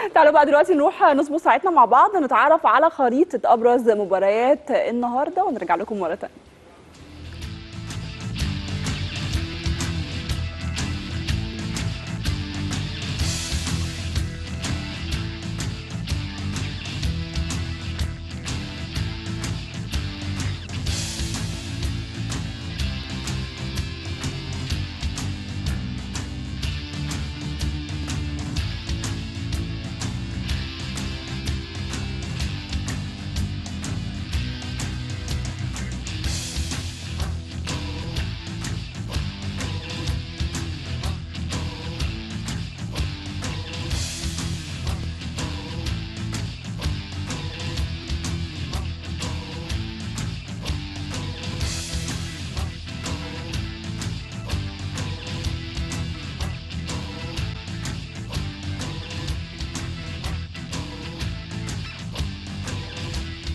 تعالوا بقى دلوقتي نروح نظبط ساعتنا مع بعض نتعرف على خريطه ابرز مباريات النهارده ونرجع لكم مره ثانيه